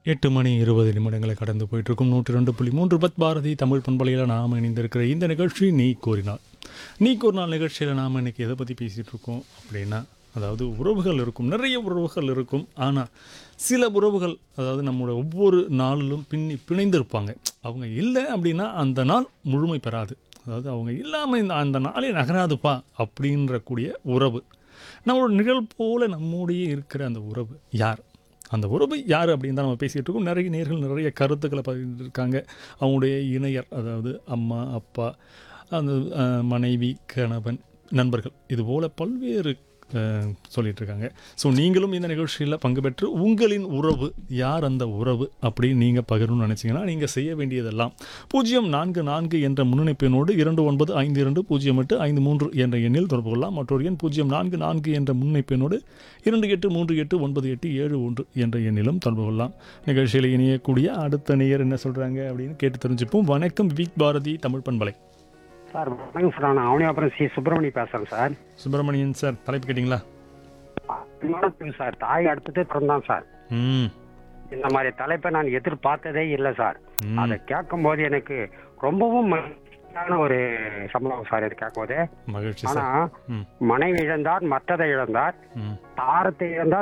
எட்டு மணி இருபது நிமிடங்களை கடந்து போயிட்டு இருக்கும் நூற்றி ரெண்டு புள்ளி மூன்று பத் பாரதி தமிழ் பண்பலையில் நாம் இணைந்திருக்கிற இந்த நிகழ்ச்சி நீ கூறினாள் நீ கூறினாள் நிகழ்ச்சியில் நாம் இன்னைக்கு எதை பற்றி பேசிகிட்டு இருக்கோம் அப்படின்னா அதாவது உறவுகள் இருக்கும் நிறைய உறவுகள் இருக்கும் ஆனால் சில உறவுகள் அதாவது நம்மளோட ஒவ்வொரு நாளிலும் பின்னி பிணைந்திருப்பாங்க அவங்க இல்லை அப்படின்னா அந்த நாள் முழுமை பெறாது அதாவது அவங்க இல்லாமல் இந்த அந்த நாளே நகராதுப்பா அப்படின்ற கூடிய உறவு நம்மளோட நிழல் போல நம்மோடையே இருக்கிற அந்த உறவு யார் அந்த உறவு யார் அப்படின்னு தான் நம்ம பேசிகிட்டு இருக்கோம் நிறைய நேர்கள் நிறைய கருத்துக்களை பகிர்ந்துருக்காங்க அவங்களுடைய இணையர் அதாவது அம்மா அப்பா அந்த அஹ், மனைவி கணவன் நண்பர்கள் இது போல் பல்வேறு அஹ், சொல்லிட்டு இருக்காங்க ஸோ நீங்களும் இந்த நிகழ்ச்சியில் பங்கு பெற்று உங்களின் உறவு யார் அந்த உறவு அப்படின்னு நீங்கள் பகிரணும்னு நினச்சிங்கன்னா நீங்கள் செய்ய வேண்டியதெல்லாம் பூஜ்ஜியம் நான்கு நான்கு என்ற முன்னிணைப்பினோடு இரண்டு ஒன்பது ஐந்து இரண்டு பூஜ்ஜியம் எட்டு ஐந்து மூன்று என்ற எண்ணில் தொடர்பு கொள்ளலாம் மற்றொரு எண் பூஜ்ஜியம் நான்கு நான்கு என்ற முன்னிணைப்பினோடு இரண்டு எட்டு மூன்று எட்டு ஒன்பது எட்டு ஏழு ஒன்று என்ற எண்ணிலும் தொடர்பு கொள்ளலாம் நிகழ்ச்சியில் இணையக்கூடிய அடுத்த நேயர் என்ன சொல்கிறாங்க அப்படின்னு கேட்டு தெரிஞ்சுப்போம் வணக்கம் விக் பாரதி தமிழ் பண்பலை சார் வணக்கம் சார் நான் அவனியாபுரம் சி சுப்பிரமணி பேசுறேன் சார் சுப்பிரமணியன் சார் தலைப்பு கேட்டிங்களா விமானத்துக்கு சார் தாய் அடுத்தது பிறந்தான் சார் ம் இந்த மாதிரி தலைப்பை நான் எதிர்பார்த்ததே இல்லை சார் ம். அதை கேட்கும் போது எனக்கு ரொம்பவும் மகிழ்ச்சியான ஒரு சம்பவம் சார் இது கேட்கும் போது மகிழ்ச்சி ஆனா சார் ம் மனைவி இழந்தார் மற்றதை இழந்தார் ம் தாரத்தை இழந்தார்